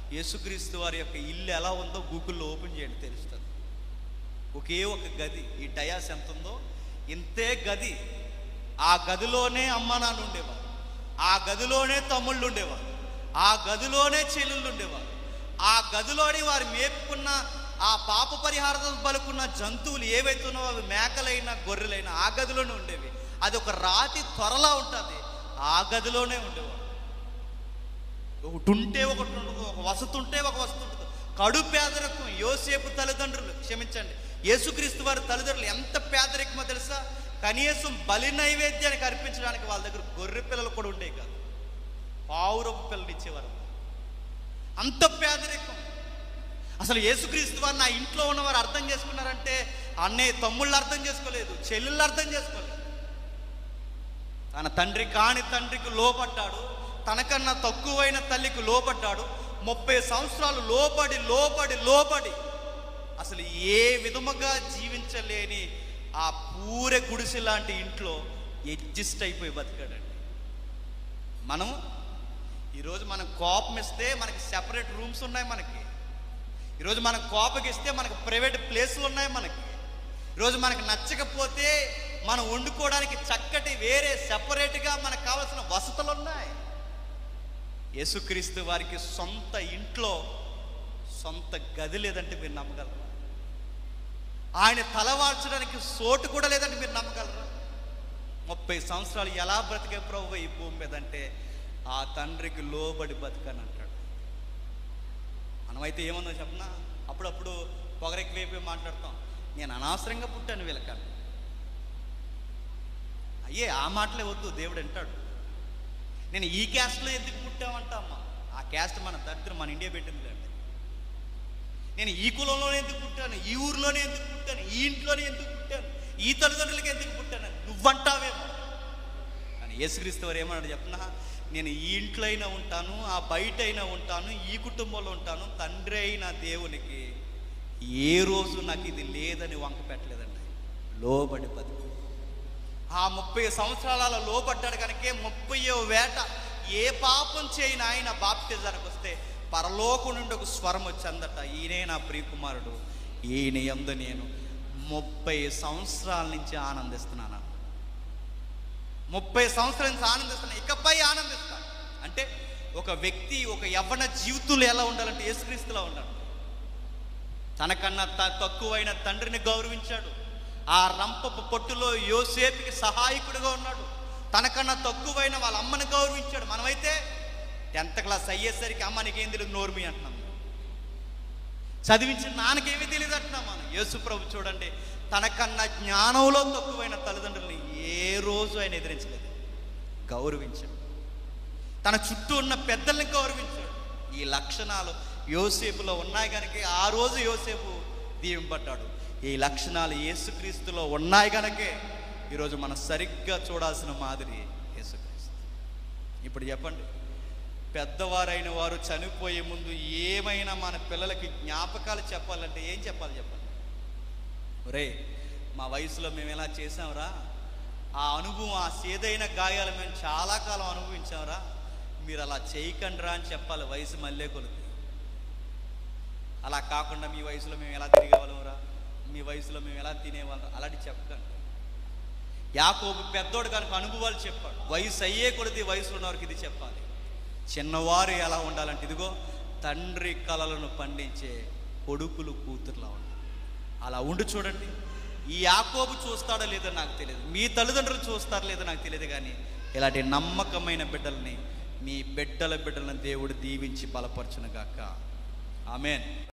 యేసుక్రీస్తు వారి యొక్క ఇల్లు ఎలా ఉందో గూగుల్లో ఓపెన్ చేయండి తెలుస్తుంది ఒకే ఒక గది ఈ డయాస్ ఎంత ఉందో ఇంతే గది ఆ గదిలోనే అమ్మ నాన్న ఉండేవారు ఆ గదిలోనే తమ్ముళ్ళు ఉండేవారు ఆ గదిలోనే చెల్లెళ్ళు ఉండేవారు ఆ గదిలోని వారు మేపుకున్న ఆ పాప పరిహారం పలుకున్న జంతువులు ఏవైతే ఉన్నావో అవి మేకలైనా గొర్రెలైనా ఆ గదిలోనే ఉండేవి అది ఒక రాతి త్వరలా ఉంటుంది ఆ గదిలోనే ఉండేవారు ఒకటి ఉంటే ఒకటి ఉండదు ఒక వసతి ఉంటే ఒక వసతి ఉండదు కడు పేదరికం యోసేపు తల్లిదండ్రులు క్షమించండి యేసుక్రీస్తు వారి తల్లిదండ్రులు ఎంత పేదరికమో తెలుసా కనీసం బలి నైవేద్యానికి అర్పించడానికి వాళ్ళ దగ్గర గొర్రె పిల్లలు కూడా ఉండేవి కాదు పావురపు పిల్లలు ఇచ్చేవారు అంత పేదరికం అసలు యేసుక్రీస్తు వారు నా ఇంట్లో ఉన్నవారు అర్థం చేసుకున్నారంటే అన్నయ్య తమ్ముళ్ళు అర్థం చేసుకోలేదు చెల్లెళ్ళు అర్థం చేసుకోలేదు తన తండ్రి కాని తండ్రికి లోపడ్డాడు తనకన్నా తక్కువైన తల్లికి లోపడ్డాడు ముప్పై సంవత్సరాలు లోపడి లోపడి లోపడి అసలు ఏ విధముగా జీవించలేని ఆ పూరె గుడిసె లాంటి ఇంట్లో అడ్జస్ట్ అయిపోయి బతికాడండి మనం ఈరోజు మనం కోపం ఇస్తే మనకి సెపరేట్ రూమ్స్ ఉన్నాయి మనకి ఈరోజు మనం కోపగిస్తే మనకి ప్రైవేట్ ప్లేసులు ఉన్నాయి మనకి ఈరోజు మనకి నచ్చకపోతే మనం వండుకోవడానికి చక్కటి వేరే సెపరేట్గా మనకు కావాల్సిన వసతులు ఉన్నాయి యేసుక్రీస్తు వారికి సొంత ఇంట్లో సొంత గది లేదంటే మీరు నమ్మగలరా ఆయన తలవాల్చడానికి సోటు కూడా లేదంటే మీరు నమ్మగలరా ముప్పై సంవత్సరాలు ఎలా బ్రతికే ప్రభు ఈ భూమి మీద అంటే ఆ తండ్రికి లోబడి బతకని అంటాడు మనమైతే ఏముందో చెప్పనా అప్పుడప్పుడు పొగరెక్కివైపు మాట్లాడతాం నేను అనవసరంగా పుట్టాను వీళ్ళకన్నా అయ్యే ఆ మాటలే వద్దు దేవుడు అంటాడు నేను ఈ క్యాస్ట్లో ఎందుకు పుట్టామంటామ్మా ఆ క్యాస్ట్ మన దరిద్రం మన ఇండియా పెట్టింది కండి నేను ఈ కులంలోనే ఎందుకు పుట్టాను ఈ ఊర్లోనే ఎందుకు పుట్టాను ఈ ఇంట్లోనే ఎందుకు పుట్టాను ఈ తల్లిదండ్రులకి ఎందుకు పుట్టాను నువ్వంటావేమో కానీ యేసుక్రీస్తు వారు ఏమన్నాడు చెప్పనా నేను ఈ ఇంట్లో అయినా ఉంటాను ఆ బయట అయినా ఉంటాను ఈ కుటుంబంలో ఉంటాను తండ్రి అయిన దేవునికి ఏ రోజు నాకు ఇది లేదని వంక పెట్టలేదండి లోబడి బతుకు ఆ ముప్పై సంవత్సరాల లోబడ్డాడు కనుకే ముప్పయో వేట ఏ పాపం చేయని ఆయన బాప్తిజానికి వస్తే పరలోకం నుండి ఒక స్వరం వచ్చిందట ఈయనే నా ప్రియకుమారుడు ఈయన ఎందు నేను ముప్పై సంవత్సరాల నుంచి ఆనందిస్తున్నాను ముప్పై సంవత్సరాల నుంచి ఆనందిస్తున్నాను ఇకపై ఆనందిస్తాను అంటే ఒక వ్యక్తి ఒక యవ్వన జీవితంలో ఎలా ఉండాలంటే యేసుక్రీస్తులా ఉండాలి తనకన్నా త- తక్కువైన తండ్రిని గౌరవించాడు ఆ రంపపు పొట్టులో యోసేపుకి సహాయకుడిగా ఉన్నాడు తనకన్నా తక్కువైన వాళ్ళ అమ్మని గౌరవించాడు మనమైతే టెన్త్ క్లాస్ అయ్యేసరికి అమ్మ నీకేం తెలియదు నోర్మి అంటున్నాం చదివించిన నాన్నకేమీ తెలియదు అంటున్నాం మనం యేసు ప్రభు చూడండి తనకన్నా జ్ఞానంలో తక్కువైన తల్లిదండ్రుల్ని ఏ రోజు ఆయన ఎదిరించలేదు గౌరవించాడు తన చుట్టూ ఉన్న పెద్దల్ని గౌరవించాడు ఈ లక్షణాలు యోసేపులో ఉన్నాయి కనుక ఆ రోజు యోసేపు దీవింపడ్డాడు ఈ లక్షణాలు యేసుక్రీస్తులో ఉన్నాయి కనుకే ఈరోజు మనం సరిగ్గా చూడాల్సిన మాదిరి యేసుక్రీస్తు ఇప్పుడు చెప్పండి పెద్దవారైన వారు చనిపోయే ముందు ఏమైనా మన పిల్లలకి జ్ఞాపకాలు చెప్పాలంటే ఏం చెప్పాలి చెప్పండి ఒరే మా వయసులో మేము ఎలా చేసాంరా ఆ అనుభవం ఆ సేదైన గాయాలు మేము చాలా కాలం అనుభవించాంరా మీరు అలా చేయకండిరా అని చెప్పాలి వయసు మళ్ళీ కొలుతుంది అలా కాకుండా మీ వయసులో మేము ఎలా తిరిగేవాళ్ళంరా మీ వయసులో మేము ఎలా తినేవాళ్ళం అలాంటి చెప్పకండి యాకోబు పెద్దోడు కనుక అనుభవాలు చెప్పాడు వయసు అయ్యే కొడితే వయసులో ఉన్నవారికి ఇది చెప్పాలి చిన్నవారు ఎలా ఉండాలంటే ఇదిగో తండ్రి కలలను పండించే కొడుకులు కూతురులా ఉండాలి అలా ఉండి చూడండి ఈ యాకోబు చూస్తాడో లేదో నాకు తెలియదు మీ తల్లిదండ్రులు చూస్తారో లేదో నాకు తెలియదు కానీ ఇలాంటి నమ్మకమైన బిడ్డల్ని మీ బిడ్డల బిడ్డలను దేవుడు దీవించి బలపరచునుగాక ఆమెన్